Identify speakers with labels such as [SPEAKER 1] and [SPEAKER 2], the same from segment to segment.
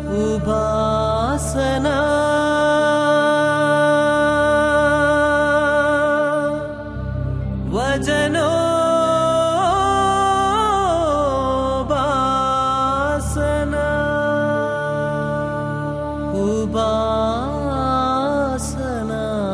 [SPEAKER 1] ഉപാസന വചനോപാസന ഉപാസന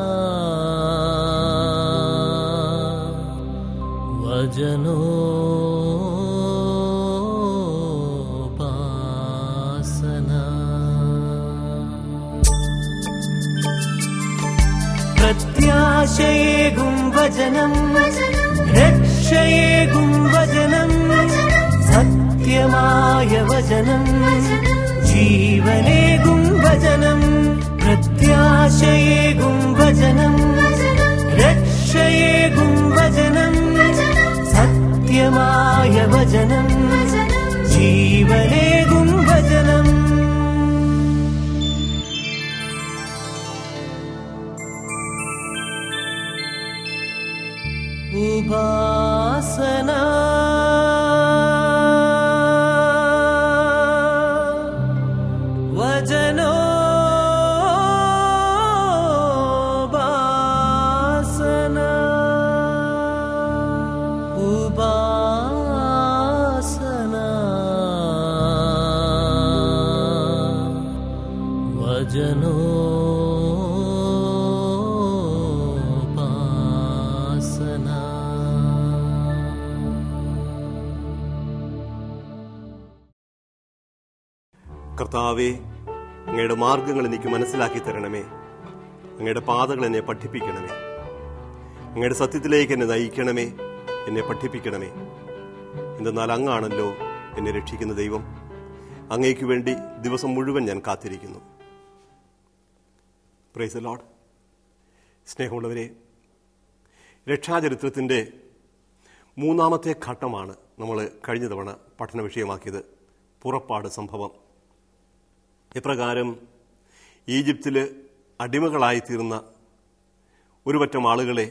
[SPEAKER 1] വചനോപാസന പ്രത്യാശയേകും വചനം രക്ഷയേകും വചനം സത്യമായ വചനം ജീവനേകും വചനം പ്രത്യാശയേകും വചനം രക്ഷയേകും വചനം സത്യമായ വചനം ജീവനേകും വചനം ഉപാസന വചനോപാസന ഉപാസന
[SPEAKER 2] കർത്താവെ അങ്ങയുടെ മാർഗങ്ങൾ എനിക്ക് മനസ്സിലാക്കി തരണമേ അങ്ങയുടെ പാതകൾ എന്നെ പഠിപ്പിക്കണമേ അങ്ങയുടെ സത്യത്തിലേക്ക് എന്നെ നയിക്കണമേ എന്നെ പഠിപ്പിക്കണമേ എന്തെന്നാൽ അങ്ങാണല്ലോ എന്നെ രക്ഷിക്കുന്ന ദൈവം അങ്ങേക്ക് വേണ്ടി ദിവസം മുഴുവൻ ഞാൻ കാത്തിരിക്കുന്നു പ്രൈസ് ലോഡ് സ്നേഹമുള്ളവരെ രക്ഷാചരിത്രത്തിൻ്റെ മൂന്നാമത്തെ ഘട്ടമാണ് നമ്മൾ കഴിഞ്ഞ തവണ പഠന വിഷയമാക്കിയത് പുറപ്പാട് സംഭവം ഇപ്രകാരം ഈജിപ്തിൽ അടിമകളായിത്തീർന്ന ഒരു പറ്റം ആളുകളെ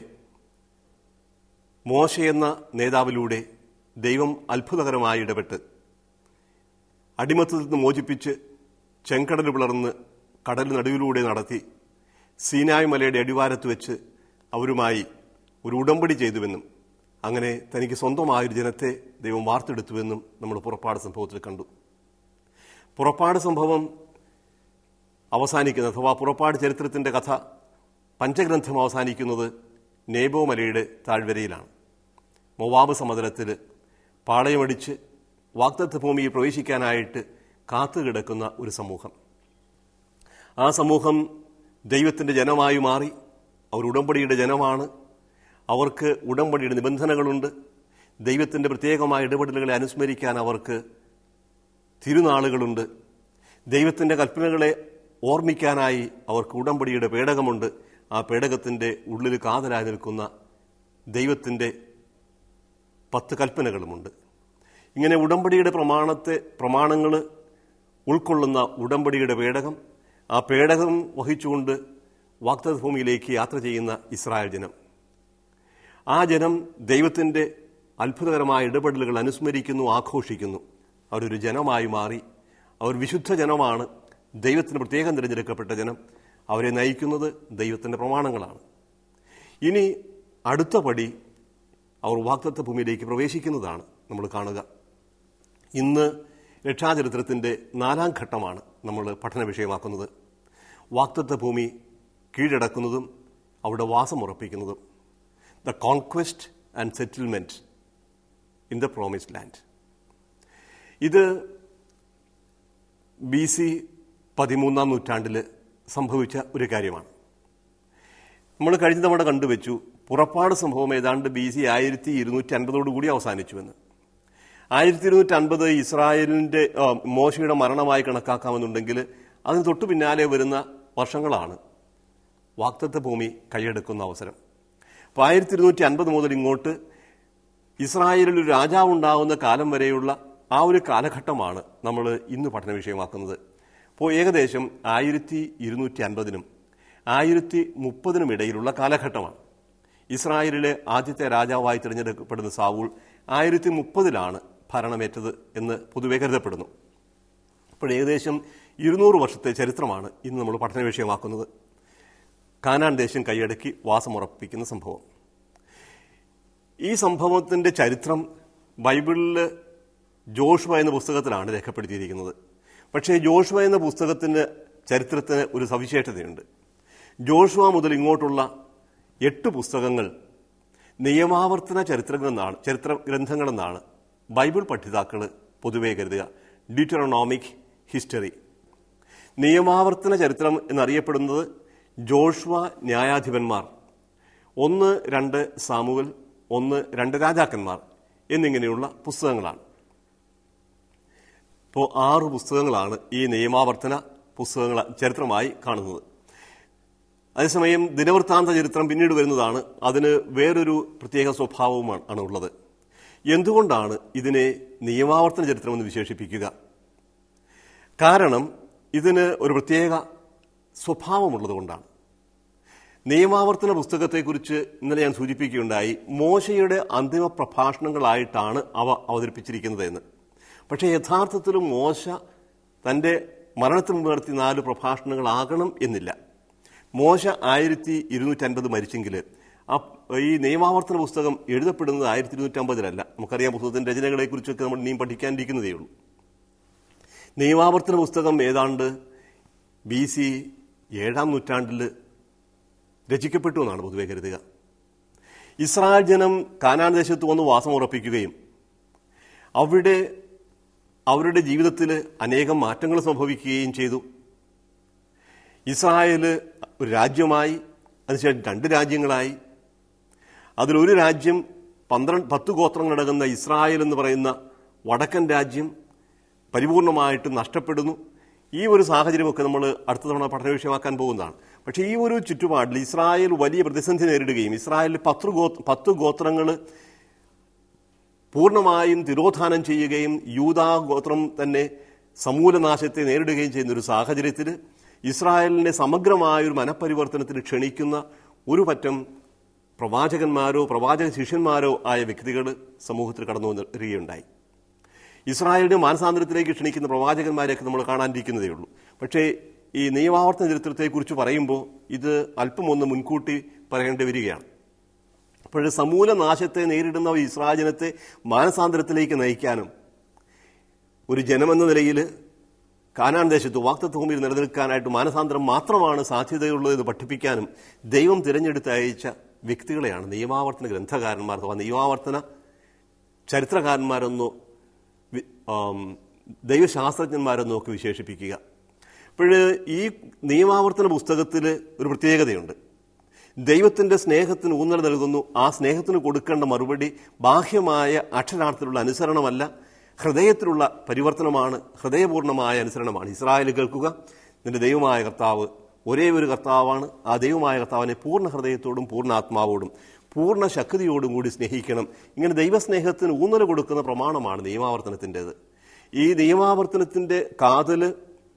[SPEAKER 2] മോശ എന്ന നേതാവിലൂടെ ദൈവം അത്ഭുതകരമായി ഇടപെട്ട് അടിമത്തത്തിൽ നിന്ന് മോചിപ്പിച്ച് ചെങ്കടൽ പിളർന്ന് കടൽ നടുവിലൂടെ നടത്തി സീനായ് മലയുടെ അടിവാരത്ത് വെച്ച് അവരുമായി ഒരു ഉടമ്പടി ചെയ്തുവെന്നും അങ്ങനെ തനിക്ക് സ്വന്തമായൊരു ജനത്തെ ദൈവം വാർത്തെടുത്തുവെന്നും നമ്മൾ പുറപ്പാട് സംഭവത്തിൽ കണ്ടു പുറപ്പാട് സംഭവം അവസാനിക്കുന്നത് അഥവാ പുറപ്പാട് ചരിത്രത്തിന്റെ കഥ പഞ്ചഗ്രന്ഥം അവസാനിക്കുന്നത് നേബോ മലയുടെ താഴ്വരയിലാണ് മൊവാബ് സമതലത്തിൽ പാളയമടിച്ച് വാക്തത്വ ഭൂമിയിൽ പ്രവേശിക്കാനായിട്ട് കാത്തുകിടക്കുന്ന ഒരു സമൂഹം ആ സമൂഹം ദൈവത്തിന്റെ ജനമായി മാറി അവർ ഉടമ്പടിയുടെ ജനമാണ് അവർക്ക് ഉടമ്പടിയുടെ നിബന്ധനകളുണ്ട് ദൈവത്തിന്റെ പ്രത്യേകമായ ഇടപെടലുകളെ അനുസ്മരിക്കാൻ അവർക്ക് തിരുനാളുകളുണ്ട് ദൈവത്തിന്റെ കൽപ്പനകളെ ഓർമ്മിക്കാനായി അവർക്ക് ഉടമ്പടിയുടെ പേടകമുണ്ട് ആ പേടകത്തിന്റെ ഉള്ളിൽ കാതലായി നിൽക്കുന്ന ദൈവത്തിന്റെ പത്ത് കൽപ്പനകളുമുണ്ട് ഇങ്ങനെ ഉടമ്പടിയുടെ പ്രമാണത്തെ പ്രമാണങ്ങൾ ഉൾക്കൊള്ളുന്ന ഉടമ്പടിയുടെ പേടകം ആ പേടകം വഹിച്ചുകൊണ്ട് വാക്തത്വ ഭൂമിയിലേക്ക് യാത്ര ചെയ്യുന്ന ഇസ്രായേൽ ജനം ആ ജനം ദൈവത്തിന്റെ അത്ഭുതകരമായ ഇടപെടലുകൾ അനുസ്മരിക്കുന്നു ആഘോഷിക്കുന്നു അവരൊരു ജനമായി മാറി അവർ വിശുദ്ധ ജനമാണ് ദൈവത്തിന് പ്രത്യേകം തിരഞ്ഞെടുക്കപ്പെട്ട ജനം അവരെ നയിക്കുന്നത് ദൈവത്തിന്റെ പ്രമാണങ്ങളാണ് ഇനി അടുത്ത പടി അവർ വാക്തത്വ ഭൂമിയിലേക്ക് പ്രവേശിക്കുന്നതാണ് നമ്മൾ കാണുക ഇന്ന് രക്ഷാചരിത്രത്തിന്റെ നാലാം ഘട്ടമാണ് നമ്മൾ പഠന വിഷയമാക്കുന്നത് വാക്തത്വ ഭൂമി കീഴടക്കുന്നതും അവിടെ വാസമുറപ്പിക്കുന്നതും the conquest and settlement in the promised land ഇത് ബി സി പതിമൂന്നാം നൂറ്റാണ്ടിൽ സംഭവിച്ച ഒരു കാര്യമാണ് നമ്മൾ കഴിഞ്ഞ തവണ കണ്ടുവച്ചു പുറപ്പാട് സംഭവം ഏതാണ്ട് ബി സി ആയിരത്തി ഇരുന്നൂറ്റി അൻപതോടുകൂടി അവസാനിച്ചുവെന്ന് ആയിരത്തി ഇരുന്നൂറ്റി അൻപത് ഇസ്രായേലിന്റെ ആ, മോശയുടെ മരണമായി കണക്കാക്കാമെന്നുണ്ടെങ്കിൽ അതിന് തൊട്ടു പിന്നാലെ വരുന്ന വർഷങ്ങളാണ് വാക്തത്വ ഭൂമി കൈയെടുക്കുന്ന അവസരം അപ്പോൾ ആയിരത്തി ഇരുന്നൂറ്റി അൻപത് മുതൽ ഇങ്ങോട്ട് ഇസ്രായേലിൽ ഒരു രാജാവ് ഉണ്ടാകുന്ന കാലം വരെയുള്ള ആ ഒരു കാലഘട്ടമാണ് നമ്മൾ ഇന്ന് പഠന വിഷയമാക്കുന്നത് അപ്പോൾ ഏകദേശം ആയിരത്തി ഇരുന്നൂറ്റി അൻപതിനും ആയിരത്തി മുപ്പതിനും ഇടയിലുള്ള കാലഘട്ടമാണ് ഇസ്രായേലിലെ ആദ്യത്തെ രാജാവായി തിരഞ്ഞെടുക്കപ്പെടുന്ന സാവൂൾ ആയിരത്തി മുപ്പതിലാണ് ഭരണമേറ്റത് എന്ന് പൊതുവെ കരുതപ്പെടുന്നു അപ്പോൾ ഏകദേശം ഇരുന്നൂറ് വർഷത്തെ ചരിത്രമാണ് ഇന്ന് നമ്മൾ പഠന വിഷയമാക്കുന്നത് കാനാൻ ദേശം കൈയടക്കി വാസമുറപ്പിക്കുന്ന സംഭവം ഈ സംഭവത്തിന്റെ ചരിത്രം ബൈബിളിൽ ജോഷുവ എന്ന പുസ്തകത്തിലാണ് രേഖപ്പെടുത്തിയിരിക്കുന്നത് പക്ഷേ ജോഷുവ എന്ന പുസ്തകത്തിന് ചരിത്രത്തിന് ഒരു സവിശേഷതയുണ്ട് ജോഷുവ മുതൽ ഇങ്ങോട്ടുള്ള എട്ട് പുസ്തകങ്ങൾ നിയമാവർത്തന ചരിത്രങ്ങളെന്നാണ് ചരിത്ര ഗ്രന്ഥങ്ങളെന്നാണ് ബൈബിൾ പഠിതാക്കൾ പൊതുവെ കരുതുക ഡ്യൂറ്ററോണോമിക് ഹിസ്റ്ററി നിയമാവർത്തന ചരിത്രം എന്നറിയപ്പെടുന്നത് ജോഷുവ ന്യായാധിപന്മാർ ഒന്ന് രണ്ട് സാമുവൽ ഒന്ന് രണ്ട് രാജാക്കന്മാർ എന്നിങ്ങനെയുള്ള പുസ്തകങ്ങളാണ് ഇപ്പോൾ ആറ് പുസ്തകങ്ങളാണ് ഈ നിയമാവർത്തന പുസ്തകങ്ങൾ ചരിത്രമായി കാണുന്നത് അതേസമയം ദിനവൃത്താന്ത ചരിത്രം പിന്നീട് വരുന്നതാണ് അതിന് വേറൊരു പ്രത്യേക സ്വഭാവവുമാണ് ആണ് ഉള്ളത് എന്തുകൊണ്ടാണ് ഇതിനെ നിയമാവർത്തന ചരിത്രമെന്ന് വിശേഷിപ്പിക്കുക കാരണം ഇതിന് ഒരു പ്രത്യേക സ്വഭാവമുള്ളത് കൊണ്ടാണ് നിയമാവർത്തന പുസ്തകത്തെക്കുറിച്ച് ഇന്നലെ ഞാൻ സൂചിപ്പിക്കുകയുണ്ടായി മോശയുടെ അന്തിമ പ്രഭാഷണങ്ങളായിട്ടാണ് അവ അവതരിപ്പിച്ചിരിക്കുന്നത് എന്ന് പക്ഷേ യഥാർത്ഥത്തിൽ മോശ തന്റെ മരണത്തിന് മുമ്പ് നടത്തിയ നാല് പ്രഭാഷണങ്ങളാകണം എന്നില്ല മോശ ആയിരത്തി ഇരുന്നൂറ്റി അൻപത് മരിച്ചെങ്കിൽ ആ ഈ നിയമാവർത്തന പുസ്തകം എഴുതപ്പെടുന്നത് ആയിരത്തി ഇരുന്നൂറ്റി അമ്പതിലല്ല നമുക്കറിയാം പുസ്തകത്തിന്റെ രചനകളെക്കുറിച്ചൊക്കെ നമ്മൾ ഇനിയും പഠിക്കാനിരിക്കുന്നതേ ഉള്ളൂ നിയമാവർത്തന പുസ്തകം ഏതാണ്ട് ബി സി ഏഴാം നൂറ്റാണ്ടിൽ രചിക്കപ്പെട്ടു എന്നാണ് പൊതുവെ കരുതുക ഇസ്രായേൽ ജനം കാനാൻ ദേശത്ത് വന്ന് വാസമുറപ്പിക്കുകയും അവിടെ അവരുടെ ജീവിതത്തിൽ അനേകം മാറ്റങ്ങൾ സംഭവിക്കുകയും ചെയ്തു ഇസ്രായേൽ ഒരു രാജ്യമായി അതിനുശേഷം രണ്ട് രാജ്യങ്ങളായി അതിലൊരു രാജ്യം പന്ത്രണ്ട് പത്ത് ഗോത്രങ്ങളടങ്ങുന്ന ഇസ്രായേൽ എന്ന് പറയുന്ന വടക്കൻ രാജ്യം പരിപൂർണമായിട്ട് നഷ്ടപ്പെടുന്നു ഈ ഒരു സാഹചര്യമൊക്കെ നമ്മൾ അടുത്ത തവണ പഠന വിഷയമാക്കാൻ പോകുന്നതാണ് പക്ഷേ ഈ ഒരു ചുറ്റുപാടിൽ ഇസ്രായേൽ വലിയ പ്രതിസന്ധി നേരിടുകയും ഇസ്രായേലിൽ പത്ത് ഗോ പത്ത് ഗോത്രങ്ങൾ പൂർണ്ണമായും തിരോധാനം ചെയ്യുകയും യൂതാ ഗോത്രം തന്നെ സമൂലനാശത്തെ നേരിടുകയും ചെയ്യുന്ന ഒരു സാഹചര്യത്തിൽ ഇസ്രായേലിനെ സമഗ്രമായ ഒരു മനപരിവർത്തനത്തിന് ക്ഷണിക്കുന്ന ഒരു പറ്റം പ്രവാചകന്മാരോ പ്രവാചക ശിഷ്യന്മാരോ ആയ വ്യക്തികൾ സമൂഹത്തിൽ കടന്നു വരികയുണ്ടായി ഇസ്രായേലിന്റെ മാനസാന്തരത്തിലേക്ക് ക്ഷണിക്കുന്ന പ്രവാചകന്മാരെയൊക്കെ നമ്മൾ കാണാനിരിക്കുന്നതേ ഉള്ളൂ പക്ഷേ ഈ നിയമാവർത്തന ചരിത്രത്തെക്കുറിച്ച് പറയുമ്പോൾ ഇത് അല്പം ഒന്ന് മുൻകൂട്ടി പറയേണ്ടി വരികയാണ് അപ്പോൾ സമൂല നാശത്തെ നേരിടുന്ന ഈ ഇസ്രായേൽ ജനത്തെ മാനസാന്തരത്തിലേക്ക് നയിക്കാനും ഒരു ജനമെന്ന നിലയിൽ കാനാൻ ദേശത്ത് വാക്തത്വ ഭൂമിയിൽ നിലനിൽക്കാനായിട്ട് മാനസാന്തരം മാത്രമാണ് സാധ്യതയുള്ളതെന്ന് പഠിപ്പിക്കാനും ദൈവം തിരഞ്ഞെടുത്ത് അയച്ച വ്യക്തികളെയാണ് നിയമാവർത്തന ഗ്രന്ഥകാരന്മാർ അഥവാ നിയമാവർത്തന ചരിത്രകാരന്മാരെന്നോ വി- ആം, ദൈവശാസ്ത്രജ്ഞന്മാരെന്നോ ഒക്കെ വിശേഷിപ്പിക്കുക അപ്പോൾ ഈ നിയമാവർത്തന പുസ്തകത്തിൽ ഒരു പ്രത്യേകതയുണ്ട് ദൈവത്തിന്റെ സ്നേഹത്തിന് ഊന്നൽ നൽകുന്നു ആ സ്നേഹത്തിന് കൊടുക്കേണ്ട മറുപടി ബാഹ്യമായ അക്ഷരാർത്ഥത്തിലുള്ള അനുസരണമല്ല ഹൃദയത്തിലുള്ള പരിവർത്തനമാണ് ഹൃദയപൂർണമായ അനുസരണമാണ് ഇസ്രായേൽ കേൾക്കുക നിന്റെ ദൈവമായ കർത്താവ് ഒരേ ഒരു കർത്താവാണ് ആ ദൈവമായ കർത്താവിനെ പൂർണ്ണ ഹൃദയത്തോടും പൂർണ്ണ ആത്മാവോടും പൂർണ്ണ ശക്തിയോടും കൂടി സ്നേഹിക്കണം ഇങ്ങനെ ദൈവസ്നേഹത്തിന് ഊന്നൽ കൊടുക്കുന്ന പ്രമാണമാണ് നിയമാവർത്തനത്തിൻ്റെത് ഈ നിയമാവർത്തനത്തിന്റെ കാതല്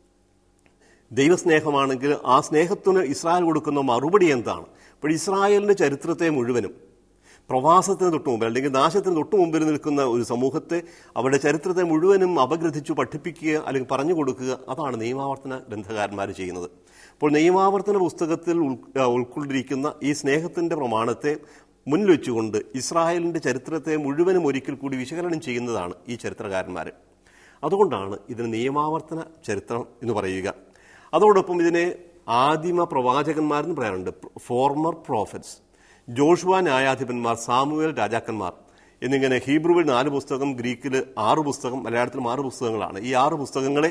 [SPEAKER 2] ദൈവസ്നേഹമാണെങ്കിൽ ആ സ്നേഹത്തിന് ഇസ്രായേൽ കൊടുക്കുന്ന മറുപടി എന്താണ് അപ്പോൾ ഇസ്രായേലിന്റെ ചരിത്രത്തെ മുഴുവനും പ്രവാസത്തിന് തൊട്ട് മുമ്പിൽ അല്ലെങ്കിൽ നാശത്തിന് തൊട്ട് മുമ്പിൽ നിൽക്കുന്ന ഒരു സമൂഹത്തെ അവരുടെ ചരിത്രത്തെ മുഴുവനും അപഗ്രഥിച്ചു പഠിപ്പിക്കുക അല്ലെങ്കിൽ പറഞ്ഞു കൊടുക്കുക അതാണ് നിയമാവർത്തന ഗ്രന്ഥകാരന്മാർ ചെയ്യുന്നത് അപ്പോൾ നിയമാവർത്തന പുസ്തകത്തിൽ ഉൾ- ആ, ഉൾക്കൊണ്ടിരിക്കുന്ന ഈ സ്നേഹത്തിന്റെ പ്രമാണത്തെ മുന്നിൽ വെച്ചുകൊണ്ട് ഇസ്രായേലിന്റെ ചരിത്രത്തെ മുഴുവനും ഒരിക്കൽ കൂടി വിശകലനം ചെയ്യുന്നതാണ് ഈ ചരിത്രകാരന്മാർ അതുകൊണ്ടാണ് ഇതിന് നിയമാവർത്തന ചരിത്രം എന്ന് പറയുക അതോടൊപ്പം ഇതിനെ ആദിമ പ്രവാചകന്മാരെന്ന് പറയാറുണ്ട് ഫോർമർ പ്രോഫറ്റ്സ് ജോഷുവ ന്യായാധിപന്മാർ സാമുവേൽ രാജാക്കന്മാർ എന്നിങ്ങനെ ഹീബ്രുവിൽ നാല് പുസ്തകം ഗ്രീക്കിൽ ആറ് പുസ്തകം മലയാളത്തിലും ആറ് പുസ്തകങ്ങളാണ് ഈ ആറ് പുസ്തകങ്ങളെ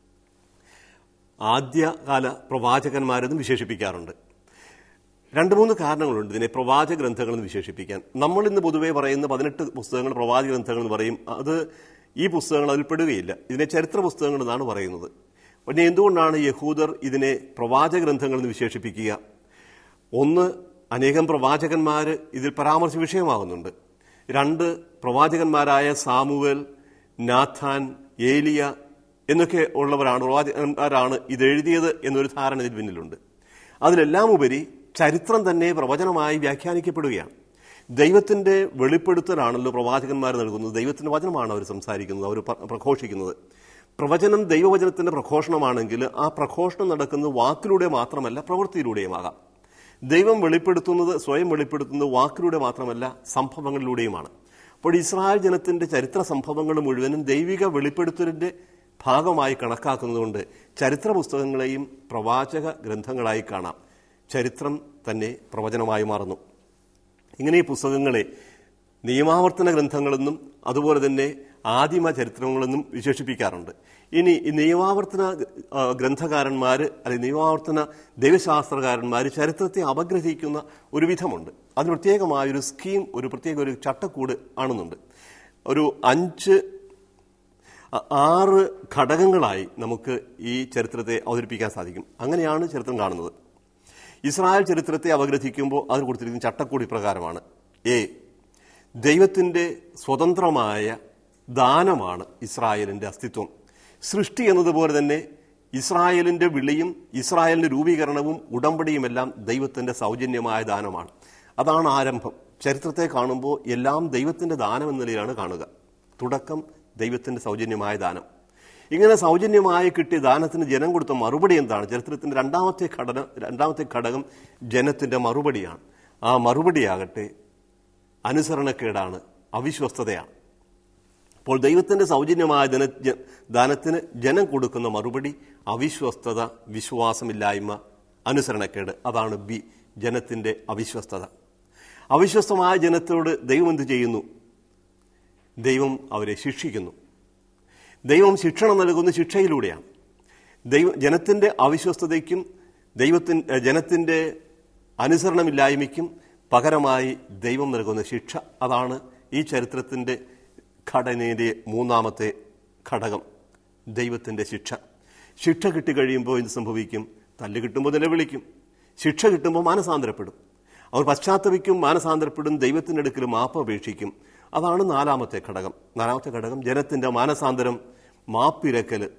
[SPEAKER 2] ആദ്യകാല പ്രവാചകന്മാരെന്ന് വിശേഷിപ്പിക്കാറുണ്ട് രണ്ട് മൂന്ന് കാരണങ്ങളുണ്ട് ഇതിനെ പ്രവാചക ഗ്രന്ഥങ്ങൾ എന്ന് വിശേഷിപ്പിക്കാൻ നമ്മൾ ഇന്ന് പൊതുവേ പറയുന്ന പതിനെട്ട് പുസ്തകങ്ങൾ പ്രവാചക ഗ്രന്ഥങ്ങൾ എന്ന് പറയും അത് ഈ പുസ്തകങ്ങൾ അതിൽ പെടുകയില്ല ഇതിനെ ചരിത്ര പുസ്തകങ്ങൾ എന്നാണ് പറയുന്നത് പിന്നെ എന്തുകൊണ്ടാണ് യഹൂദർ ഇതിനെ പ്രവാചക ഗ്രന്ഥങ്ങൾ എന്ന് വിശേഷിപ്പിക്കുക ഒന്ന് അനേകം പ്രവാചകന്മാർ ഇതിൽ പരാമർശ വിഷയമാകുന്നുണ്ട് രണ്ട് പ്രവാചകന്മാരായ സാമുവേൽ നാഥാൻ ഏലിയ എന്നൊക്കെ ഉള്ളവരാണ് പ്രവാചകന്മാരാണ് ഇത് എഴുതിയത് എന്നൊരു ധാരണ ഇതിൽ പിന്നിലുണ്ട് അതിലെല്ലാം ഉപരി ചരിത്രം തന്നെ പ്രവചനമായി വ്യാഖ്യാനിക്കപ്പെടുകയാണ് ദൈവത്തിന്റെ വെളിപ്പെടുത്തലാണല്ലോ പ്രവാചകന്മാർ നൽകുന്നത് ദൈവത്തിന്റെ വചനമാണ് അവർ സംസാരിക്കുന്നത് അവർ പ- പ്രഘോഷിക്കുന്നത് പ്രവചനം ദൈവവചനത്തിന്റെ പ്രഘോഷണമാണെങ്കിൽ ആ പ്രഘോഷണം നടക്കുന്നത് വാക്കിലൂടെ മാത്രമല്ല പ്രവൃത്തിയിലൂടെയുമാകാം ദൈവം വെളിപ്പെടുത്തുന്നത് സ്വയം വെളിപ്പെടുത്തുന്നത് വാക്കിലൂടെ മാത്രമല്ല സംഭവങ്ങളിലൂടെയുമാണ് അപ്പോൾ ഇസ്രായേൽ ജനത്തിന്റെ ചരിത്ര സംഭവങ്ങൾ മുഴുവനും ദൈവിക വെളിപ്പെടുത്തലിന്റെ ഭാഗമായി കണക്കാക്കുന്നതുകൊണ്ട് ചരിത്ര പുസ്തകങ്ങളെയും പ്രവാചക ഗ്രന്ഥങ്ങളായി കാണാം ചരിത്രം തന്നെ പ്രവചനമായി മാറുന്നു ഇങ്ങനെ ഈ പുസ്തകങ്ങളെ നിയമാവർത്തന ഗ്രന്ഥങ്ങളെന്നും അതുപോലെ തന്നെ ആദിമ ചരിത്രങ്ങളെന്നും വിശേഷിപ്പിക്കാറുണ്ട് ഇനി ഈ നിയമാവർത്തന ആ, ഗ്രന്ഥകാരന്മാർ അല്ലെങ്കിൽ നിയമാവർത്തന ദൈവശാസ്ത്രകാരന്മാർ ചരിത്രത്തെ അപഗ്രഹിക്കുന്ന ഒരു വിധമുണ്ട് അതിന് പ്രത്യേകമായൊരു സ്കീം ഒരു പ്രത്യേക ഒരു ചട്ടക്കൂട് ആണെന്നുണ്ട് ഒരു അഞ്ച് അ- ആറ് ഘടകങ്ങളായി നമുക്ക് ഈ ചരിത്രത്തെ അവതരിപ്പിക്കാൻ സാധിക്കും അങ്ങനെയാണ് ചരിത്രം കാണുന്നത് ഇസ്രായേൽ ചരിത്രത്തെ അപഗ്രഥിക്കുമ്പോൾ അതിന് കൊടുത്തിരിക്കുന്ന ചട്ടക്കൂടി പ്രകാരമാണ് എ ദൈവത്തിന്റെ സ്വതന്ത്രമായ ദാനമാണ് ഇസ്രായേലിന്റെ അസ്തിത്വം സൃഷ്ടി എന്നതുപോലെ തന്നെ ഇസ്രായേലിന്റെ വിളിയും ഇസ്രായേലിന്റെ രൂപീകരണവും ഉടമ്പടിയുമെല്ലാം ദൈവത്തിന്റെ സൗജന്യമായ ദാനമാണ് അതാണ് ആരംഭം ചരിത്രത്തെ കാണുമ്പോൾ എല്ലാം ദൈവത്തിന്റെ ദാനം എന്ന നിലയിലാണ് കാണുക തുടക്കം ദൈവത്തിന്റെ സൗജന്യമായ ദാനം ഇങ്ങനെ സൗജന്യമായി കിട്ടിയ ദാനത്തിന് ജനം കൊടുത്ത മറുപടി എന്താണ് ചരിത്രത്തിന്റെ രണ്ടാമത്തെ ഘടന രണ്ടാമത്തെ ഘടകം ജനത്തിന്റെ മറുപടിയാണ് ആ മറുപടിയാകട്ടെ അനുസരണക്കേടാണ് അവിശ്വസ്തതയാണ് അപ്പോൾ ദൈവത്തിന്റെ സൗജന്യമായ ദന ജ- ദാനത്തിന് ജനം കൊടുക്കുന്ന മറുപടി അവിശ്വസ്തത വിശ്വാസമില്ലായ്മ അനുസരണക്കേട് അതാണ് ബി ജനത്തിന്റെ അവിശ്വസ്തത അവിശ്വസ്തമായ ജനത്തോട് ദൈവം എന്ത് ചെയ്യുന്നു ദൈവം അവരെ ശിക്ഷിക്കുന്നു ദൈവം ശിക്ഷണം നൽകുന്ന ശിക്ഷയിലൂടെയാണ് ദൈവ ജനത്തിന്റെ അവിശ്വസ്തതയ്ക്കും ദൈവത്തിൻ ഏഹ് ജനത്തിന്റെ അനുസരണമില്ലായ്മയ്ക്കും പകരമായി ദൈവം നൽകുന്ന ശിക്ഷ അതാണ് ഈ ചരിത്രത്തിന്റെ ഘടനയുടെ മൂന്നാമത്തെ ഘടകം ദൈവത്തിന്റെ ശിക്ഷ ശിക്ഷ കിട്ടിക്കഴിയുമ്പോൾ എന്ത് സംഭവിക്കും തല്ല് കിട്ടുമ്പോൾ നിലവിളിക്കും ശിക്ഷ കിട്ടുമ്പോൾ മാനസാന്തരപ്പെടും അവർ പശ്ചാത്തപിക്കും മാനസാന്തരപ്പെടും ദൈവത്തിൻ്റെ അടുക്കൽ മാപ്പ് അപേക്ഷിക്കും അതാണ് നാലാമത്തെ ഘടകം നാലാമത്തെ ഘടകം ജനത്തിന്റെ മാനസാന്തരം മാപ്പിരക്കല്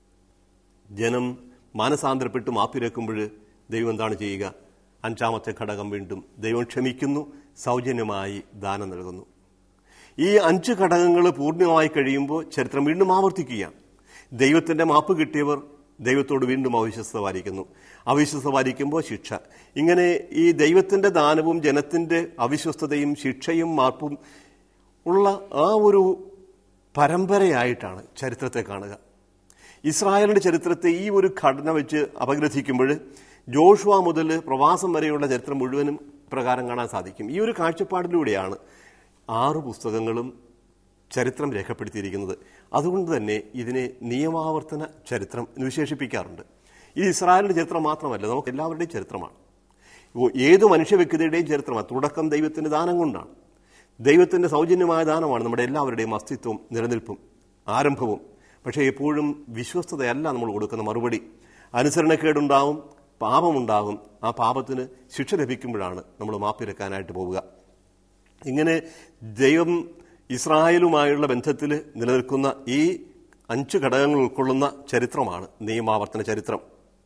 [SPEAKER 2] ജനം മാനസാന്തരപ്പെട്ട് മാപ്പിരക്കുമ്പോൾ ദൈവം എന്താണ് ചെയ്യുക അഞ്ചാമത്തെ ഘടകം വീണ്ടും ദൈവം ക്ഷമിക്കുന്നു സൗജന്യമായി ദാനം നൽകുന്നു ഈ അഞ്ച് ഘടകങ്ങൾ പൂർണ്ണമായി കഴിയുമ്പോൾ ചരിത്രം വീണ്ടും ആവർത്തിക്കുകയാണ് ദൈവത്തിന്റെ മാപ്പ് കിട്ടിയവർ ദൈവത്തോട് വീണ്ടും അവിശ്വസ്ത പാലിക്കുന്നു അവിശ്വസ്ത പാലിക്കുമ്പോൾ ശിക്ഷ ഇങ്ങനെ ഈ ദൈവത്തിന്റെ ദാനവും ജനത്തിന്റെ അവിശ്വസ്തതയും ശിക്ഷയും മാപ്പും ഉള്ള ആ ഒരു പരമ്പരയായിട്ടാണ് ചരിത്രത്തെ കാണുക ഇസ്രായേലിന്റെ ചരിത്രത്തെ ഈ ഒരു ഘടന വെച്ച് അപഗ്രഥിക്കുമ്പോൾ ജോഷുവ മുതൽ പ്രവാസം വരെയുള്ള ചരിത്രം മുഴുവനും പ്രകാരം കാണാൻ സാധിക്കും ഈ ഒരു കാഴ്ചപ്പാടിലൂടെയാണ് ആറ് പുസ്തകങ്ങളും ചരിത്രം രേഖപ്പെടുത്തിയിരിക്കുന്നത് അതുകൊണ്ട് തന്നെ ഇതിനെ നിയമാവർത്തന ചരിത്രം എന്ന് വിശേഷിപ്പിക്കാറുണ്ട് ഇത് ഇസ്രായേലിന്റെ ചരിത്രം മാത്രമല്ല നമുക്ക് എല്ലാവരുടെയും ചരിത്രമാണ് ഓ- ഏത് മനുഷ്യ വ്യക്തിയുടെയും ചരിത്രമാണ് തുടക്കം ദൈവത്തിന്റെ ദാനം കൊണ്ടാണ് ദൈവത്തിന്റെ സൗജന്യമായ ദാനമാണ് നമ്മുടെ എല്ലാവരുടെയും അസ്തിത്വവും നിലനിൽപ്പും ആരംഭവും പക്ഷേ എപ്പോഴും വിശ്വസ്തതയല്ല നമ്മൾ കൊടുക്കുന്ന മറുപടി അനുസരണക്കേടുണ്ടാവും പാപമുണ്ടാകും ആ പാപത്തിന് ശിക്ഷ ലഭിക്കുമ്പോഴാണ് നമ്മൾ മാപ്പിരക്കാനായിട്ട് പോവുക ഇങ്ങനെ ദൈവം ഇസ്രായേലുമായുള്ള ബന്ധത്തിൽ നിലനിൽക്കുന്ന ഈ അഞ്ച് ഘടകങ്ങൾ ഉൾക്കൊള്ളുന്ന ചരിത്രമാണ് നിയമാവർത്തന ചരിത്രം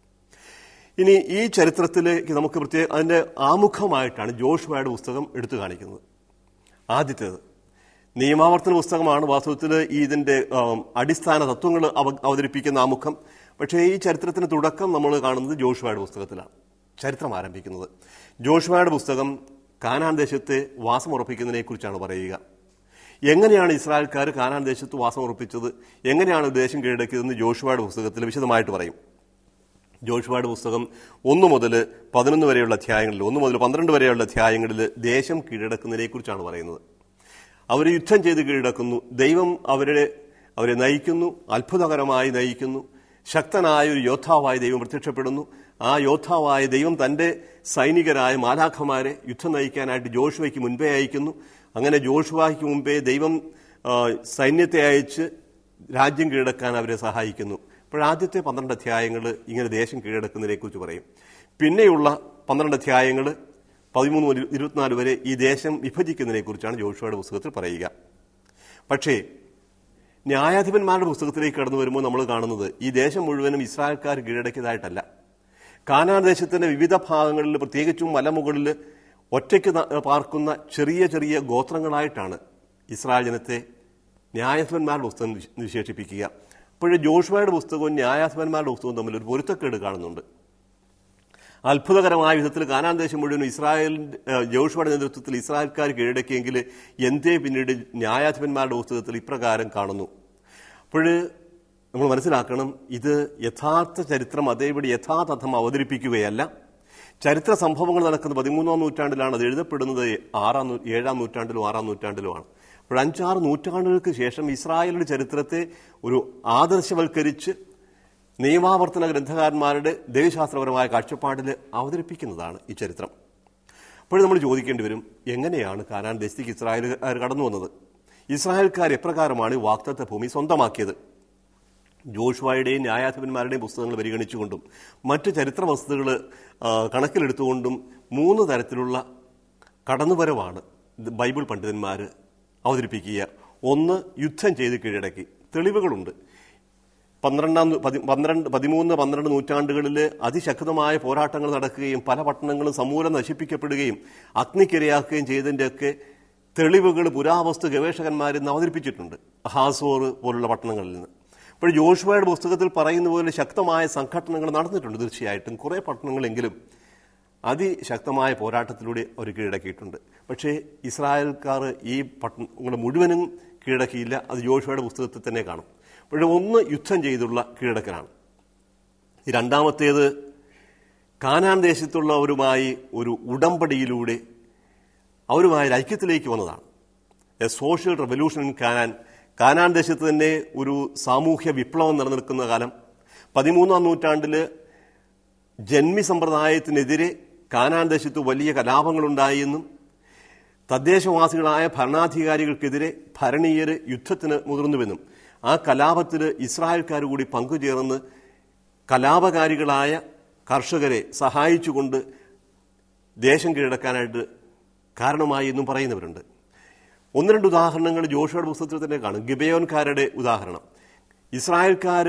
[SPEAKER 2] ഇനി ഈ ചരിത്രത്തിലേക്ക് നമുക്ക് പ്രത്യേക അതിന്റെ ആമുഖമായിട്ടാണ് ജോഷുവയുടെ പുസ്തകം എടുത്തു കാണിക്കുന്നത് ആദ്യത്തേത് നിയമാവർത്തന പുസ്തകമാണ് വാസ്തവത്തിൽ ഈ ഇതിന്റെ ആം, അടിസ്ഥാന തത്വങ്ങൾ അവ- അവതരിപ്പിക്കുന്ന ആമുഖം പക്ഷേ ഈ ചരിത്രത്തിന് തുടക്കം നമ്മൾ കാണുന്നത് ജോഷുവയുടെ പുസ്തകത്തിലാണ് ചരിത്രം ആരംഭിക്കുന്നത് ജോഷുവയുടെ പുസ്തകം കാനാൻ ദേശത്തെ വാസമുറപ്പിക്കുന്നതിനെ കുറിച്ചാണ് പറയുക എങ്ങനെയാണ് ഇസ്രായേൽക്കാർ കാനാൻ ദേശത്ത് വാസമുറപ്പിച്ചത് എങ്ങനെയാണ് ദേശം കീഴടക്കിയതെന്ന് ജോഷുവയുടെ പുസ്തകത്തിൽ വിശദമായിട്ട് പറയും ജോഷുവയുടെ പുസ്തകം ഒന്ന് മുതൽ പതിനൊന്ന് വരെയുള്ള അധ്യായങ്ങളിൽ ഒന്ന് മുതൽ പന്ത്രണ്ട് വരെയുള്ള അധ്യായങ്ങളിൽ ദേശം കീഴടക്കുന്നതിനെ കുറിച്ചാണ് പറയുന്നത് അവർ യുദ്ധം ചെയ്ത് കീഴടക്കുന്നു ദൈവം അവരെ അവരെ നയിക്കുന്നു അത്ഭുതകരമായി നയിക്കുന്നു ശക്തനായ ഒരു യോദ്ധാവായി ദൈവം പ്രത്യക്ഷപ്പെടുന്നു ആ യോദ്ധാവായ ദൈവം തന്റെ സൈനികരായ മാലാഖമാരെ യുദ്ധം നയിക്കാനായിട്ട് ജോഷുവയ്ക്ക് മുൻപേ അയക്കുന്നു അങ്ങനെ ജോഷുവയ്ക്ക് മുമ്പേ ദൈവം ആ, സൈന്യത്തെ അയച്ച് രാജ്യം കീഴടക്കാൻ അവരെ സഹായിക്കുന്നു അപ്പോൾ ആദ്യത്തെ പന്ത്രണ്ട് അധ്യായങ്ങൾ ഇങ്ങനെ ദേശം കീഴടക്കുന്നതിനെ കുറിച്ച് പറയും പിന്നെയുള്ള പന്ത്രണ്ട് അധ്യായങ്ങൾ പതിമൂന്ന് മുതൽ ഇരുപത്തിനാല് വരെ ഈ ദേശം വിഭജിക്കുന്നതിനെ കുറിച്ചാണ് ജോഷുവയുടെ പുസ്തകത്തിൽ പറയുക പക്ഷേ ന്യായാധിപന്മാരുടെ പുസ്തകത്തിലേക്ക് കടന്നു വരുമ്പോൾ നമ്മൾ കാണുന്നത് ഈ ദേശം മുഴുവനും ഇസ്രായേൽക്കാർ കീഴടക്കിയതായിട്ടല്ല കാനാൻ ദേശത്തിന്റെ വിവിധ ഭാഗങ്ങളിൽ പ്രത്യേകിച്ചും മലമുകളിൽ ഒറ്റയ്ക്ക് ന- പാർക്കുന്ന ചെറിയ ചെറിയ ഗോത്രങ്ങളായിട്ടാണ് ഇസ്രായേൽ ജനത്തെ ന്യായാധിപന്മാരുടെ പുസ്തകം വിശ- വിശേഷിപ്പിക്കുക അപ്പോഴേ ജോഷുവയുടെ പുസ്തകവും ന്യായാധിപന്മാരുടെ പുസ്തകവും തമ്മിൽ ഒരു പൊരുത്തക്കേട് കാണുന്നുണ്ട് അത്ഭുതകരമായ വിധത്തിൽ കാനാൻ ദേശം മുഴുവൻ ഇസ്രായേലിന്റെ ഏഹ്, ജോഷുവയുടെ നേതൃത്വത്തിൽ ഇസ്രായേൽക്കാർ കീഴടക്കിയെങ്കിൽ എന്തേ പിന്നീട് ന്യായാധിപന്മാരുടെ പുസ്തകത്തിൽ ഇപ്രകാരം കാണുന്നു അപ്പോൾ നമ്മൾ മനസ്സിലാക്കണം ഇത് യഥാർത്ഥ ചരിത്രം അതേപടി യഥാതഥം അവതരിപ്പിക്കുകയല്ല ചരിത്ര സംഭവങ്ങൾ നടക്കുന്നത് പതിമൂന്നാം നൂറ്റാണ്ടിലാണ് അത് എഴുതപ്പെടുന്നത് ആറാം നൂ- ഏഴാം നൂറ്റാണ്ടിലും ആറാം നൂറ്റാണ്ടിലുമാണ് അപ്പോൾ അഞ്ചാറ് നൂറ്റാണ്ടുകൾക്ക് ശേഷം ഇസ്രായേലിന്റെ ചരിത്രത്തെ ഒരു ആദർശവൽക്കരിച്ച് നിയമാവർത്തന ഗ്രന്ഥകാരന്മാരുടെ ദൈവശാസ്ത്രപരമായ കാഴ്ചപ്പാടിൽ അവതരിപ്പിക്കുന്നതാണ് ഈ ചരിത്രം അപ്പോൾ നമ്മൾ ചോദിക്കേണ്ടി വരും എങ്ങനെയാണ് കാനാൻ ദേശത്തേക്ക് ഇസ്രായേലുകാർ കടന്നു വന്നത് ഇസ്രായേൽക്കാർ എപ്രകാരമാണ് ഈ വാക്തത്വ ഭൂമി സ്വന്തമാക്കിയത് ജോഷുവായുടെയും ന്യായാധിപന്മാരുടെയും പുസ്തകങ്ങൾ പരിഗണിച്ചുകൊണ്ടും മറ്റ് ചരിത്ര വസ്തുതകൾ കണക്കിലെടുത്തുകൊണ്ടും മൂന്ന് തരത്തിലുള്ള കടന്നുവരവാണ് ഇത് ബൈബിൾ പണ്ഡിതന്മാർ അവതരിപ്പിക്കുക ഒന്ന് യുദ്ധം ചെയ്ത് കീഴടക്കി തെളിവുകളുണ്ട് പന്ത്രണ്ടാം നൂ- പതി- പന്ത്രണ്ട് പതിമൂന്ന് പന്ത്രണ്ട് നൂറ്റാണ്ടുകളിൽ അതിശക്തമായ പോരാട്ടങ്ങൾ നടക്കുകയും പല പട്ടണങ്ങളും സമൂലം നശിപ്പിക്കപ്പെടുകയും അഗ്നിക്കിരയാക്കുകയും ചെയ്തതിൻ്റെയൊക്കെ തെളിവുകൾ പുരാവസ്തു ഗവേഷകന്മാർ ഇന്ന് അവതരിപ്പിച്ചിട്ടുണ്ട് ഹാസോർ പോലുള്ള പട്ടണങ്ങളിൽ നിന്ന് അപ്പോൾ ജോഷുവയുടെ പുസ്തകത്തിൽ പറയുന്ന പോലെ ശക്തമായ സംഘടനകൾ നടന്നിട്ടുണ്ട് തീർച്ചയായിട്ടും കുറേ പട്ടണങ്ങളെങ്കിലും അതിശക്തമായ പോരാട്ടത്തിലൂടെ അവർ കീഴടക്കിയിട്ടുണ്ട് പക്ഷേ ഇസ്രായേൽക്കാർ ഈ പട്ടണങ്ങൾ മുഴുവനും കീഴടക്കിയില്ല അത് ജോഷുവയുടെ പുസ്തകത്തിൽ തന്നെ കാണും പക്ഷേ ഒന്ന് യുദ്ധം ചെയ്തുള്ള കീഴടക്കലാണ് ഈ രണ്ടാമത്തേത് കാനാൻ ദേശത്തുള്ളവരുമായി ഒരു ഉടമ്പടിയിലൂടെ അവരുമായി ഒരു ഐക്യത്തിലേക്ക് വന്നതാണ് a social revolution in Canaan Canaan ദേശത്ത് തന്നെ ഒരു സാമൂഹ്യ വിപ്ലവം നിലനിൽക്കുന്ന കാലം പതിമൂന്നാം നൂറ്റാണ്ടിൽ ജന്മി സമ്പ്രദായത്തിനെതിരെ കാനാൻ ദേശത്ത് വലിയ കലാപങ്ങളുണ്ടായി എന്നും തദ്ദേശവാസികളായ ഭരണാധികാരികൾക്കെതിരെ ഭരണീയർ യുദ്ധത്തിന് മുതിർന്നുവെന്നും ആ കലാപത്തിൽ ഇസ്രായേൽക്കാർ കൂടി പങ്കുചേർന്ന് കലാപകാരികളായ കർഷകരെ സഹായിച്ചുകൊണ്ട് ദേശം കീഴടക്കാനായിട്ട് കാരണമായി എന്നും പറയുന്നവരുണ്ട് ഒന്ന് രണ്ട് ഉദാഹരണങ്ങൾ ജോഷുവയുടെ പുസ്തകത്തിൽ തന്നെ കാണും ഗിബയോൻകാരുടെ ഉദാഹരണം ഇസ്രായേൽക്കാർ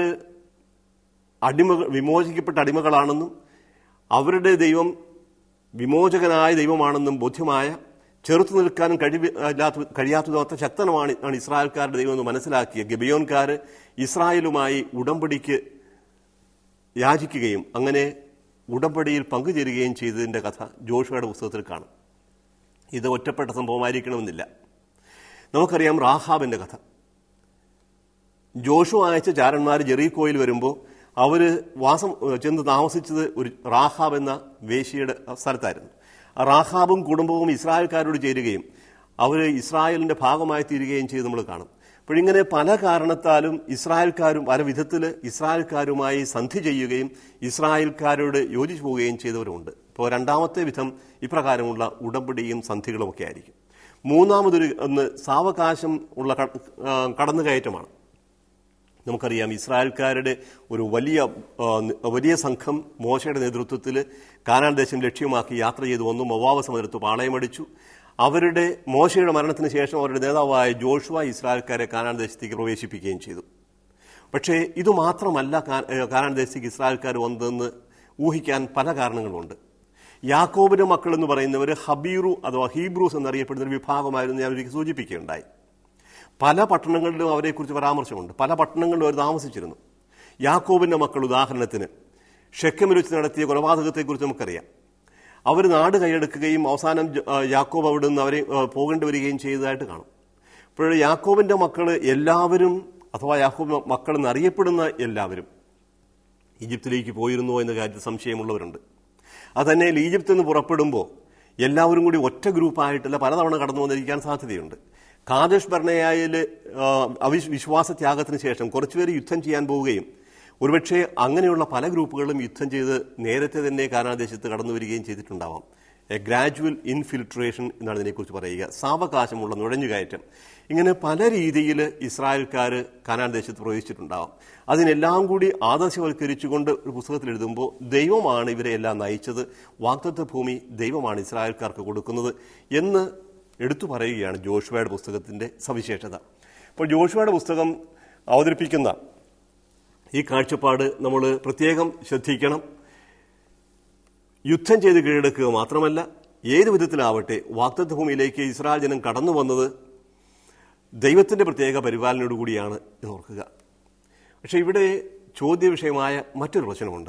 [SPEAKER 2] അടിമകൾ വിമോചിക്കപ്പെട്ട അടിമകളാണെന്നും അവരുടെ ദൈവം വിമോചകനായ ദൈവമാണെന്നും ബോധ്യമായ ചെറുത്തു നിൽക്കാനും കഴിവില്ലാത്ത കഴിയാത്തതാത്ത ശക്തനമാണ് ആണ് ഇസ്രായേൽക്കാരുടെ ദൈവം എന്ന് മനസ്സിലാക്കിയ ഗബിയോൻകാർ ഇസ്രായേലുമായി ഉടമ്പടിക്ക് യാചിക്കുകയും അങ്ങനെ ഉടമ്പടിയിൽ പങ്കുചേരുകയും ചെയ്തതിന്റെ കഥ ജോഷുവയുടെ പുസ്തകത്തിൽ കാണും ഇത് ഒറ്റപ്പെട്ട സംഭവമായിരിക്കണമെന്നില്ല നമുക്കറിയാം റാഹാബിന്റെ കഥ ജോഷു അയച്ച ചാരന്മാർ ജെറീക്കോയിൽ വരുമ്പോൾ അവര് വാസം ചെന്ന് താമസിച്ചത് ഒരു റാഹാബ് എന്ന വേശിയുടെ സ്ഥലത്തായിരുന്നു ആ റാഹാബും കുടുംബവും ഇസ്രായേൽക്കാരോട് ചേരുകയും അവർ ഇസ്രായേലിന്റെ ഭാഗമായി തീരുകയും ചെയ്ത് നമ്മൾ കാണും അപ്പോഴിങ്ങനെ പല കാരണത്താലും ഇസ്രായേൽക്കാരും പല വിധത്തിൽ ഇസ്രായേൽക്കാരുമായി സന്ധി ചെയ്യുകയും ഇസ്രായേൽക്കാരോട് യോജിച്ചു പോവുകയും ചെയ്തവരുമുണ്ട് ഇപ്പോൾ രണ്ടാമത്തെ വിധം ഇപ്രകാരമുള്ള ഉടമ്പടിയും സന്ധികളും ഒക്കെ ആയിരിക്കും മൂന്നാമതൊരു ഒന്ന് സാവകാശം ഉള്ള ക- ആ, കടന്നുകയറ്റമാണ് നമുക്കറിയാം ഇസ്രായേൽക്കാരുടെ ഒരു വലിയ ആ, വലിയ സംഘം മോശയുടെ നേതൃത്വത്തിൽ കാനാൻ ദേശം ലക്ഷ്യമാക്കി യാത്ര ചെയ്തു വന്നു മൊവാവ സമുദ്രത്ത് പാളയമടിച്ചു അവരുടെ മോശയുടെ മരണത്തിന് ശേഷം അവരുടെ നേതാവായ ജോഷുവ ഇസ്രായേൽക്കാരെ കാനാൻ ദേശത്തേക്ക് പ്രവേശിപ്പിക്കുകയും ചെയ്തു പക്ഷേ ഇത് മാത്രമല്ല കാ- ഏ, കാനാൻ ദേശത്തേക്ക് ഇസ്രായേൽക്കാർ വന്നതെന്ന് ഊഹിക്കാൻ പല കാരണങ്ങളുണ്ട് യാക്കോബിന്റെ മക്കൾ എന്ന് പറയുന്നവർ ഹബീറു അഥവാ ഹീബ്രൂസ് എന്നറിയപ്പെടുന്ന ഒരു വിഭാഗമായിരുന്നു ഞാൻ ഒരിക്കൽ സൂചിപ്പിക്കുകയുണ്ടായി പല പട്ടണങ്ങളിലും അവരെക്കുറിച്ച് പരാമർശമുണ്ട് പല പട്ടണങ്ങളിലും അവർ താമസിച്ചിരുന്നു യാക്കോബിന്റെ മക്കൾ ഉദാഹരണത്തിന് ഷെക്കമിൽ വെച്ച് നടത്തിയ കൊലപാതകത്തെക്കുറിച്ച് നമുക്കറിയാം അവർ നാട് കൈയെടുക്കുകയും അവസാനം ജ- ആ, യാക്കോബ് അവിടെ നിന്ന് അവരെ ആ, പോകേണ്ടി വരികയും ചെയ്തതായിട്ട് കാണും അപ്പോൾ യാക്കോബിന്റെ മക്കൾ എല്ലാവരും അഥവാ യാക്കോബ് മക്കൾ എന്നറിയപ്പെടുന്ന എല്ലാവരും ഈജിപ്തിലേക്ക് പോയിരുന്നോ എന്ന കാര്യത്തിൽ സംശയമുള്ളവരുണ്ട് അതന്നെ ഈജിപ്തിൽ നിന്ന് പുറപ്പെടുമ്പോൾ എല്ലാവരും കൂടി ഒറ്റ ഗ്രൂപ്പായിട്ടല്ല പലതവണ കടന്നു വന്നിരിക്കാൻ സാധ്യതയുണ്ട് കാദേശ് ഭരണയായിൽ അവിശ് വിശ്വാസത്യാഗത്തിന് ശേഷം കുറച്ചുപേര് യുദ്ധം ചെയ്യാൻ പോവുകയും ഒരുപക്ഷെ അങ്ങനെയുള്ള പല ഗ്രൂപ്പുകളും യുദ്ധം ചെയ്ത് നേരത്തെ തന്നെ കാനാദേശത്ത് കടന്നു വരികയും ചെയ്തിട്ടുണ്ടാവാം എ ഗ്രാജുവൽ ഇൻഫിൽട്രേഷൻ എന്നാണ് ഇതിനെക്കുറിച്ച് പറയുക സാവകാശമുള്ള നുഴഞ്ഞുകയറ്റം ഇങ്ങനെ പല രീതിയിൽ ഇസ്രായേൽക്കാർ കാനാൻ ദേശത്ത് പ്രവേശിച്ചിട്ടുണ്ടാവാം അതിനെല്ലാം കൂടി ആദർശവൽക്കരിച്ചുകൊണ്ട് ഒരു പുസ്തകത്തിൽ എഴുതുമ്പോൾ ദൈവമാണ് ഇവരെ എല്ലാം നയിച്ചത് വാഗ്ദത്ത ഭൂമി ദൈവമാണ് ഇസ്രായേൽക്കാർക്ക് കൊടുക്കുന്നത് എന്ന് എടുത്തു പറയുകയാണ് ജോഷുവയുടെ പുസ്തകത്തിന്റെ സവിശേഷത അപ്പോൾ ജോഷുവയുടെ പുസ്തകം അവതരിപ്പിക്കുന്ന ഈ കാഴ്ചപ്പാട് നമ്മൾ പ്രത്യേകം ശ്രദ്ധിക്കണം യുദ്ധം ചെയ്ത് കീഴടക്കുക മാത്രമല്ല ഏത് വിധത്തിലാവട്ടെ വാഗ്ദത്ത ഭൂമിയിലേക്ക് ഇസ്രായേൽ ജനം കടന്നു വന്നത് ദൈവത്തിന്റെ പ്രത്യേക പരിപാലനയോടുകൂടിയാണ് എന്ന് ഓർക്കുക പക്ഷെ ഇവിടെ ചോദ്യ വിഷയമായ മറ്റൊരു പ്രശ്നമുണ്ട്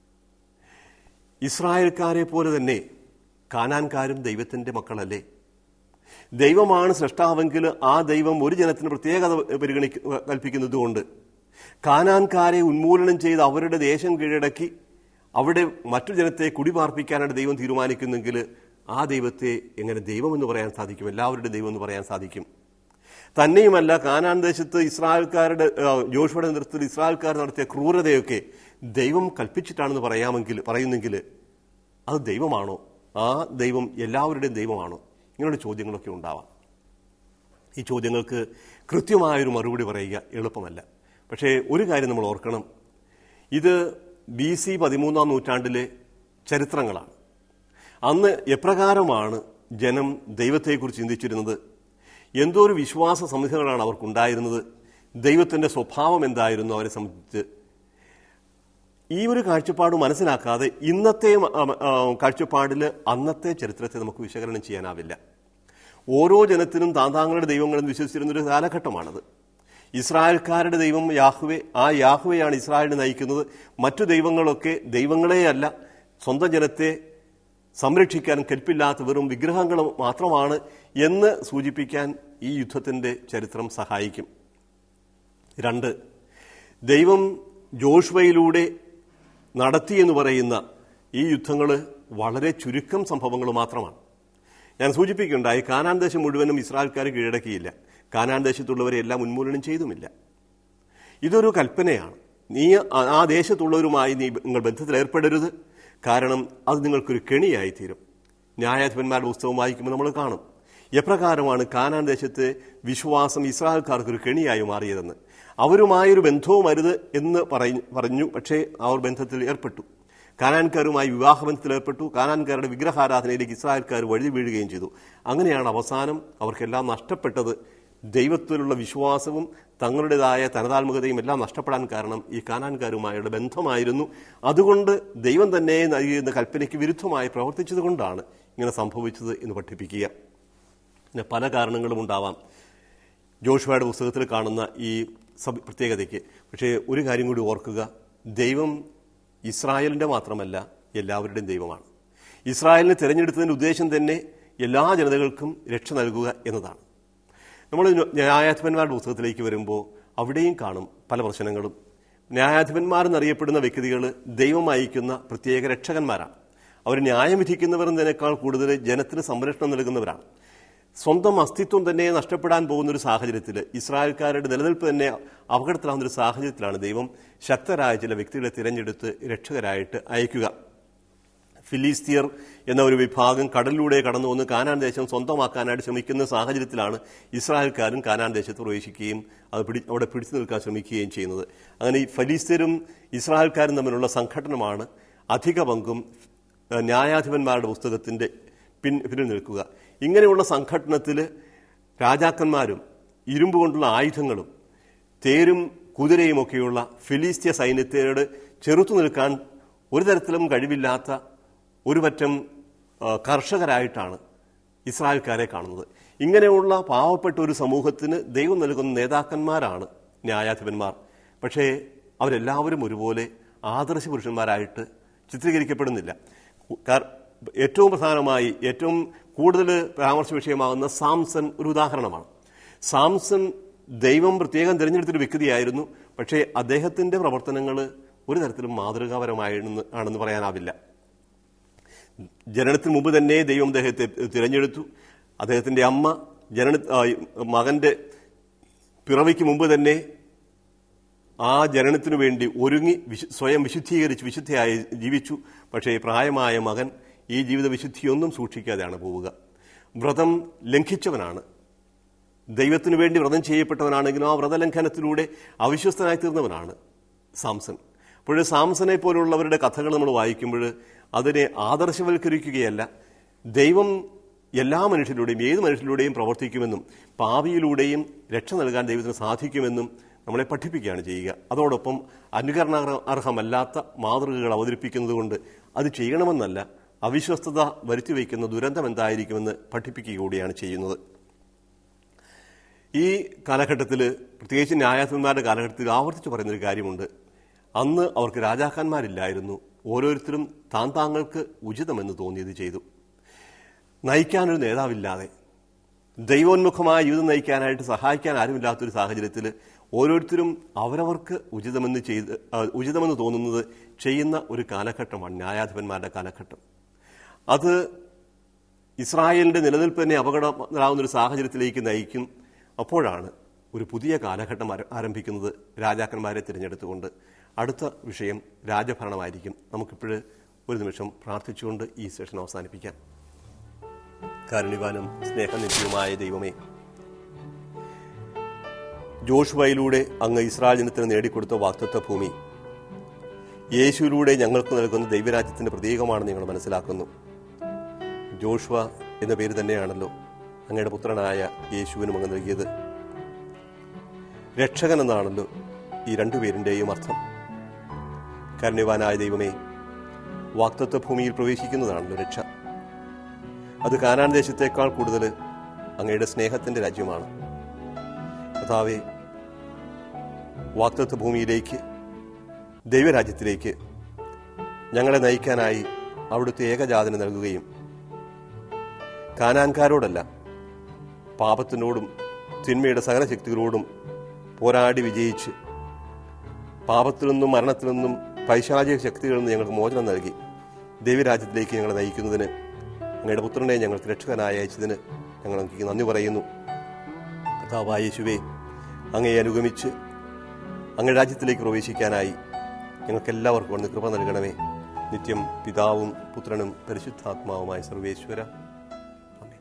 [SPEAKER 2] ഇസ്രായേൽക്കാരെ പോലെ തന്നെ കാനാൻകാരും ദൈവത്തിന്റെ മക്കളല്ലേ ദൈവമാണ് സൃഷ്ടാവെങ്കിൽ ആ ദൈവം ഒരു ജനത്തിന് പ്രത്യേകത പരിഗണിക്ക കൽപ്പിക്കുന്നതുകൊണ്ട് കാനാൻകാരെ ഉന്മൂലനം ചെയ്ത് അവരുടെ ദേശം കീഴടക്കി അവിടെ മറ്റു ജനത്തെ കുടിപാർപ്പിക്കാനായിട്ട് ദൈവം തീരുമാനിക്കുന്നെങ്കിൽ ആ ദൈവത്തെ എങ്ങനെ ദൈവം എന്ന് പറയാൻ സാധിക്കും എല്ലാവരുടെ ദൈവം എന്ന് പറയാൻ സാധിക്കും തന്നെയുമല്ല കാനാൻ ദേശത്ത് ഇസ്രായേൽക്കാരുടെ ആ, ജോഷുവയുടെ നേതൃത്വത്തിൽ ഇസ്രായേൽക്കാർ നടത്തിയ ക്രൂരതയൊക്കെ ദൈവം കൽപ്പിച്ചിട്ടാണെന്ന് പറയാമെങ്കിൽ പറയുന്നെങ്കിൽ അത് ദൈവമാണോ ആ ദൈവം എല്ലാവരുടെയും ദൈവമാണോ ഇങ്ങനെയുള്ള ചോദ്യങ്ങളൊക്കെ ഉണ്ടാവാം ഈ ചോദ്യങ്ങൾക്ക് കൃത്യമായൊരു മറുപടി പറയുക എളുപ്പമല്ല പക്ഷേ ഒരു കാര്യം നമ്മൾ ഓർക്കണം ഇത് ബി സി പതിമൂന്നാം നൂറ്റാണ്ടിലെ ചരിത്രങ്ങളാണ് അന്ന് എപ്രകാരമാണ് ജനം ദൈവത്തെക്കുറിച്ച് ചിന്തിച്ചിരുന്നത് എന്തോ ഒരു വിശ്വാസ സംഹിതകളാണ് അവർക്കുണ്ടായിരുന്നത് ദൈവത്തിന്റെ സ്വഭാവം എന്തായിരുന്നു അവരെ സംബന്ധിച്ച് ഈ ഒരു കാഴ്ചപ്പാട് മനസ്സിലാക്കാതെ ഇന്നത്തെ കാഴ്ചപ്പാടിൽ അന്നത്തെ ചരിത്രത്തെ നമുക്ക് വിശകലനം ചെയ്യാനാവില്ല ഓരോ ജനത്തിനും താന്താങ്ങളുടെ ദൈവങ്ങളെന്ന് വിശ്വസിച്ചിരുന്ന ഒരു കാലഘട്ടമാണത് ഇസ്രായേൽക്കാരുടെ ദൈവം യാഹുവെ ആ യാഹുവെയാണ് ഇസ്രായേലിനെ നയിക്കുന്നത് മറ്റു ദൈവങ്ങളൊക്കെ ദൈവങ്ങളെയല്ല സ്വന്തം ജനത്തെ സംരക്ഷിക്കാൻ കെൽപ്പില്ലാത്ത വെറും വിഗ്രഹങ്ങൾ മാത്രമാണ് എന്ന് സൂചിപ്പിക്കാൻ ഈ യുദ്ധത്തിന്റെ ചരിത്രം സഹായിക്കും രണ്ട് ദൈവം ജോഷ്വയിലൂടെ നടത്തിയെന്ന് പറയുന്ന ഈ യുദ്ധങ്ങൾ വളരെ ചുരുക്കം സംഭവങ്ങൾ മാത്രമാണ് ഞാൻ സൂചിപ്പിക്കുകയുണ്ടായി കാനാൻ ദേശം മുഴുവനും ഇസ്രായേൽക്കാർ കീഴടക്കിയില്ല കാനാൻ ദേശത്തുള്ളവരെ എല്ലാം ഉന്മൂലനം ചെയ്തുമില്ല ഇതൊരു കൽപ്പനയാണ് നീ ആ- ആ ദേശത്തുള്ളവരുമായി നീ നിങ്ങൾ ബന്ധത്തിൽ ഏർപ്പെടരുത് കാരണം അത് നിങ്ങൾക്കൊരു കെണിയായി തീരും ന്യായാധിപന്മാരുടെ പുസ്തകം വായിക്കുമ്പോൾ നമ്മൾ കാണും എപ്രകാരമാണ് കാനാൻ ദേശത്തെ വിശ്വാസം ഇസ്രായേൽക്കാർക്ക് ഒരു കെണിയായി മാറിയതെന്ന് അവരുമായൊരു ബന്ധവും അരുത് എന്ന് പറയ- പറഞ്ഞു പക്ഷേ അവർ ബന്ധത്തിൽ ഏർപ്പെട്ടു കാനാൻകാരുമായി വിവാഹബന്ധത്തിൽ ഏർപ്പെട്ടു കാനാൻകാരുടെ വിഗ്രഹാരാധനയിലേക്ക് ഇസ്രായേൽക്കാർ വഴി വീഴുകയും ചെയ്തു അങ്ങനെയാണ് അവസാനം അവർക്കെല്ലാം നഷ്ടപ്പെട്ടത് ദൈവത്തിലുള്ള വിശ്വാസവും തങ്ങളുടേതായ തനതാത്മകതയും എല്ലാം നഷ്ടപ്പെടാൻ കാരണം ഈ കാനാൻകാരുമായുള്ള ബന്ധമായിരുന്നു അതുകൊണ്ട് ദൈവം തന്നെ നൽകിയിരുന്ന കൽപ്പനയ്ക്ക് വിരുദ്ധമായി പ്രവർത്തിച്ചതുകൊണ്ടാണ് ഇങ്ങനെ സംഭവിച്ചത് എന്ന് പഠിപ്പിക്കുക പിന്നെ പല കാരണങ്ങളും ഉണ്ടാവാം ജോഷുവയുടെ പുസ്തകത്തിൽ കാണുന്ന ഈ സബ് പ്രത്യേകതയ്ക്ക് പക്ഷേ ഒരു കാര്യം കൂടി ഓർക്കുക ദൈവം ഇസ്രായേലിന്റെ മാത്രമല്ല എല്ലാവരുടെയും ദൈവമാണ് ഇസ്രായേലിനെ തിരഞ്ഞെടുത്തതിന്റെ ഉദ്ദേശം തന്നെ എല്ലാ ജനതകൾക്കും രക്ഷ നൽകുക എന്നതാണ് നമ്മൾ ന്യായാധിപന്മാരുടെ പുസ്തകത്തിലേക്ക് വരുമ്പോൾ അവിടെയും കാണും പല പ്രശ്നങ്ങളും ന്യായാധിപന്മാരെന്നറിയപ്പെടുന്ന വ്യക്തികൾ ദൈവം അയക്കുന്ന പ്രത്യേക രക്ഷകന്മാരാണ് അവർ ന്യായം വിധിക്കുന്നവർ എന്നതിനേക്കാൾ കൂടുതൽ ജനത്തിന് സംരക്ഷണം നൽകുന്നവരാണ് സ്വന്തം അസ്തിത്വം തന്നെ നഷ്ടപ്പെടാൻ പോകുന്ന ഒരു സാഹചര്യത്തിൽ ഇസ്രായേൽക്കാരുടെ നിലനിൽപ്പ് തന്നെ അപകടത്തിലാവുന്ന ഒരു സാഹചര്യത്തിലാണ് ദൈവം ശക്തരായ ചില വ്യക്തികളെ തിരഞ്ഞെടുത്ത് രക്ഷകരായിട്ട് അയക്കുക ഫിലിസ്തീർ എന്ന ഒരു വിഭാഗം കടലിലൂടെ കടന്നു വന്ന് കാനാൻ ദേശം സ്വന്തമാക്കാനായിട്ട് ശ്രമിക്കുന്ന സാഹചര്യത്തിലാണ് ഇസ്രായേൽക്കാരും കാനാൻ ദേശത്ത് പ്രവേശിക്കുകയും അത് പിടി അവിടെ പിടിച്ചു നിൽക്കാൻ ശ്രമിക്കുകയും ചെയ്യുന്നത് അങ്ങനെ ഈ ഫലിസ്തീരും ഇസ്രായേൽക്കാരും തമ്മിലുള്ള സംഘടനമാണ് അധിക പങ്കും ഏഹ്, ന്യായാധിപന്മാരുടെ പുസ്തകത്തിന്റെ പിൻ പിന്നിൽ നിൽക്കുക ഇങ്ങനെയുള്ള സംഘടനത്തിൽ രാജാക്കന്മാരും ഇരുമ്പ് കൊണ്ടുള്ള ആയുധങ്ങളും തേരും കുതിരയും ഒക്കെയുള്ള ഫിലിസ്തീയ സൈന്യത്തോട് ചെറുത്തു നിൽക്കാൻ ഒരു തരത്തിലും കഴിവില്ലാത്ത ഒരു പറ്റം ആ, കർഷകരായിട്ടാണ് ഇസ്രായേൽക്കാരെ കാണുന്നത് ഇങ്ങനെയുള്ള പാവപ്പെട്ട ഒരു സമൂഹത്തിന് ദൈവം നൽകുന്ന നേതാക്കന്മാരാണ് ന്യായാധിപന്മാർ പക്ഷേ അവരെല്ലാവരും ഒരുപോലെ ആദർശ പുരുഷന്മാരായിട്ട് ചിത്രീകരിക്കപ്പെടുന്നില്ല കാർ- ഏറ്റവും പ്രധാനമായി ഏറ്റവും കൂടുതൽ പരാമർശ വിഷയമാകുന്ന സാംസൺ ഒരു ഉദാഹരണമാണ് സാംസൺ ദൈവം പ്രത്യേകം തിരഞ്ഞെടുത്തൊരു വ്യക്തിയായിരുന്നു പക്ഷേ അദ്ദേഹത്തിന്റെ പ്രവർത്തനങ്ങൾ ഒരു തരത്തിലും മാതൃകാപരമാണെന്ന് ആണെന്ന് പറയാനാവില്ല ജനനത്തിന് മുമ്പ് തന്നെ ദൈവം അദ്ദേഹത്തെ തിരഞ്ഞെടുത്തു അദ്ദേഹത്തിന്റെ അമ്മ ജനന ആ, മകന്റെ പിറവിക്ക് മുമ്പ് തന്നെ ആ ജനനത്തിനു വേണ്ടി ഒരുങ്ങി വിശു- സ്വയം വിശുദ്ധീകരിച്ച് വിശുദ്ധയായി ജീവിച്ചു പക്ഷേ പ്രായമായ മകൻ ഈ ജീവിത വിശുദ്ധിയൊന്നും സൂക്ഷിക്കാതെയാണ് പോവുക വ്രതം ലംഘിച്ചവനാണ് ദൈവത്തിനു വേണ്ടി വ്രതം ചെയ്യപ്പെട്ടവനാണെങ്കിലും ആ വ്രതലംഘനത്തിലൂടെ അവിശ്വസ്തനായി തീർന്നവനാണ് സാംസൺ അപ്പോൾ സാംസനെ പോലുള്ളവരുടെ കഥകൾ നമ്മൾ വായിക്കുമ്പോൾ അതിനെ ആദർശവൽക്കരിക്കുകയല്ല ദൈവം എല്ലാ മനുഷ്യരിലൂടെയും ഏത് മനുഷ്യരിലൂടെയും പ്രവർത്തിക്കുമെന്നും പാവിയിലൂടെയും രക്ഷ നൽകാൻ ദൈവത്തിന് സാധിക്കുമെന്നും നമ്മളെ പഠിപ്പിക്കുകയാണ് ചെയ്യുക അതോടൊപ്പം അനുകരണ അർഹമല്ലാത്ത മാതൃകകൾ അവതരിപ്പിക്കുന്നത് കൊണ്ട് അത് ചെയ്യണമെന്നല്ല അവിശ്വസ്തത വരുത്തിവെക്കുന്ന ദുരന്തം എന്തായിരിക്കുമെന്ന് പഠിപ്പിക്കുക കൂടിയാണ് ചെയ്യുന്നത് ഈ കാലഘട്ടത്തിൽ പ്രത്യേകിച്ച് ന്യായാധിപന്മാരുടെ കാലഘട്ടത്തിൽ ആവർത്തിച്ച് പറയുന്നൊരു കാര്യമുണ്ട് അന്ന് അവർക്ക് രാജാക്കന്മാരില്ലായിരുന്നു ഓരോരുത്തരും താൻ താങ്കൾക്ക് ഉചിതമെന്ന് തോന്നിയത് ചെയ്തു നയിക്കാനൊരു നേതാവില്ലാതെ ദൈവോന്മുഖമായ ജീവിതം നയിക്കാനായിട്ട് സഹായിക്കാൻ ആരുമില്ലാത്തൊരു സാഹചര്യത്തിൽ ഓരോരുത്തരും അവരവർക്ക് ഉചിതമെന്ന് ചെയ്ത് ആ, ഉചിതമെന്ന് തോന്നുന്നത് ചെയ്യുന്ന ഒരു കാലഘട്ടമാണ് ന്യായാധിപന്മാരുടെ കാലഘട്ടം അത് ഇസ്രായേലിന്റെ നിലനിൽപ്പ് തന്നെ അപകടമാകുന്ന ഒരു സാഹചര്യത്തിലേക്ക് നയിക്കും അപ്പോഴാണ് ഒരു പുതിയ കാലഘട്ടം ആര- ആരംഭിക്കുന്നത് രാജാക്കന്മാരെ തിരഞ്ഞെടുത്തുകൊണ്ട് അടുത്ത വിഷയം രാജഭരണമായിരിക്കും നമുക്കിപ്പോഴ് ഒരു നിമിഷം പ്രാർത്ഥിച്ചുകൊണ്ട് ഈ സെഷൻ അവസാനിപ്പിക്കാം കാരുണ്യവാനും സ്നേഹനിത്യവുമായ ദൈവമേ ജോഷുവയിലൂടെ അങ്ങ് ഇസ്രായേൽ ജനത്തിന് നേടിക്കൊടുത്ത വാക്തത്വ ഭൂമി യേശുവിലൂടെ ഞങ്ങൾക്ക് നൽകുന്ന ദൈവരാജ്യത്തിന്റെ പ്രതീകമാണെന്ന് ഞങ്ങൾ മനസ്സിലാക്കുന്നു ജോഷുവ എന്ന പേര് തന്നെയാണല്ലോ അങ്ങയുടെ പുത്രനായ യേശുവിനും അങ്ങ് നൽകിയത് രക്ഷകൻ എന്നാണല്ലോ ഈ രണ്ടു പേരിന്റെയും അർത്ഥം കരുണ്യവാനായ ദൈവമേ വാക്തത്വ ഭൂമിയിൽ പ്രവേശിക്കുന്നതാണല്ലോ രക്ഷ അത് കാനാൻ ദേശത്തേക്കാൾ കൂടുതൽ അങ്ങയുടെ സ്നേഹത്തിന്റെ രാജ്യമാണ് കഥാവെ വാക്തത്വ ഭൂമിയിലേക്ക് ദൈവരാജ്യത്തിലേക്ക് ഞങ്ങളെ നയിക്കാനായി അവിടുത്തെ ഏകജാതന നൽകുകയും കാനാൻകാരോടല്ല പാപത്തിനോടും തിന്മയുടെ സകല ശക്തികളോടും പോരാടി വിജയിച്ച് പാപത്തിൽ നിന്നും മരണത്തിൽ നിന്നും പൈശാചിക ശക്തികളിൽ നിന്ന് ഞങ്ങൾക്ക് മോചനം നൽകി ദൈവരാജ്യത്തിലേക്ക് ഞങ്ങളെ നയിക്കുന്നതിന് അങ്ങയുടെ പുത്രനെ ഞങ്ങൾക്ക് രക്ഷകനായി അയച്ചതിന് ഞങ്ങൾ അങ്ങേക്ക് നന്ദി പറയുന്നു കർത്താവായ യേശുവേ അങ്ങയെ അനുഗമിച്ച് അങ്ങയുടെ രാജ്യത്തിലേക്ക് പ്രവേശിക്കാനായി ഞങ്ങൾക്ക് എല്ലാവർക്കും അവിടുന്ന് കൃപ നൽകണമേ നിത്യം പിതാവും പുത്രനും പരിശുദ്ധാത്മാവുമായ സർവേശ്വര ആമേൻ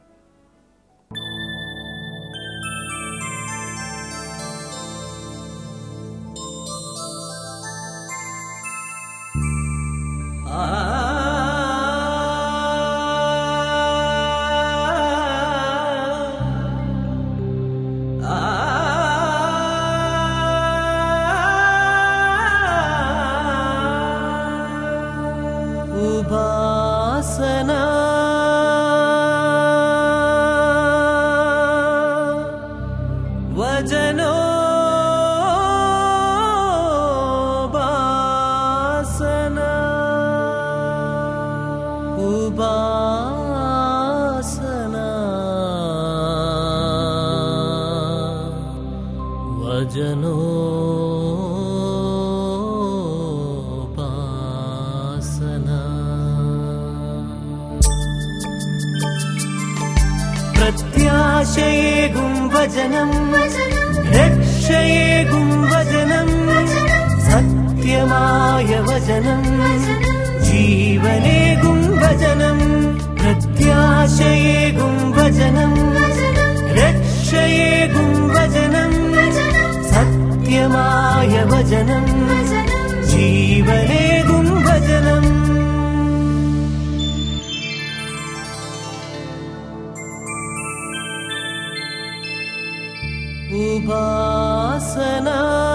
[SPEAKER 1] ഉപാസന വചനോ ഉപാസന ഉപാസന വചനോ പ്രത്യാശയേകും വചനം രക്ഷയേകും വചനം സത്യമായ വചനം ജീവനേകും വചനം പ്രത്യാശയേകും വചനം രക്ഷയേകും വചനം സത്യമായ വചനം ജീവനേകും വചനം ഉപാസന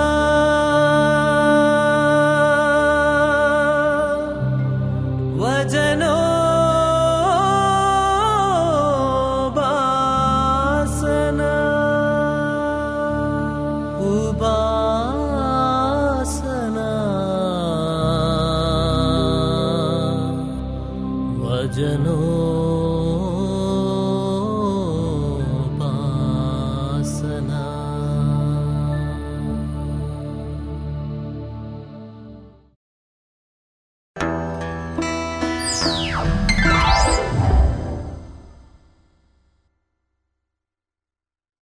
[SPEAKER 1] വചനോ ഉപാസന ഉപാസന വചനോ ഉപാസന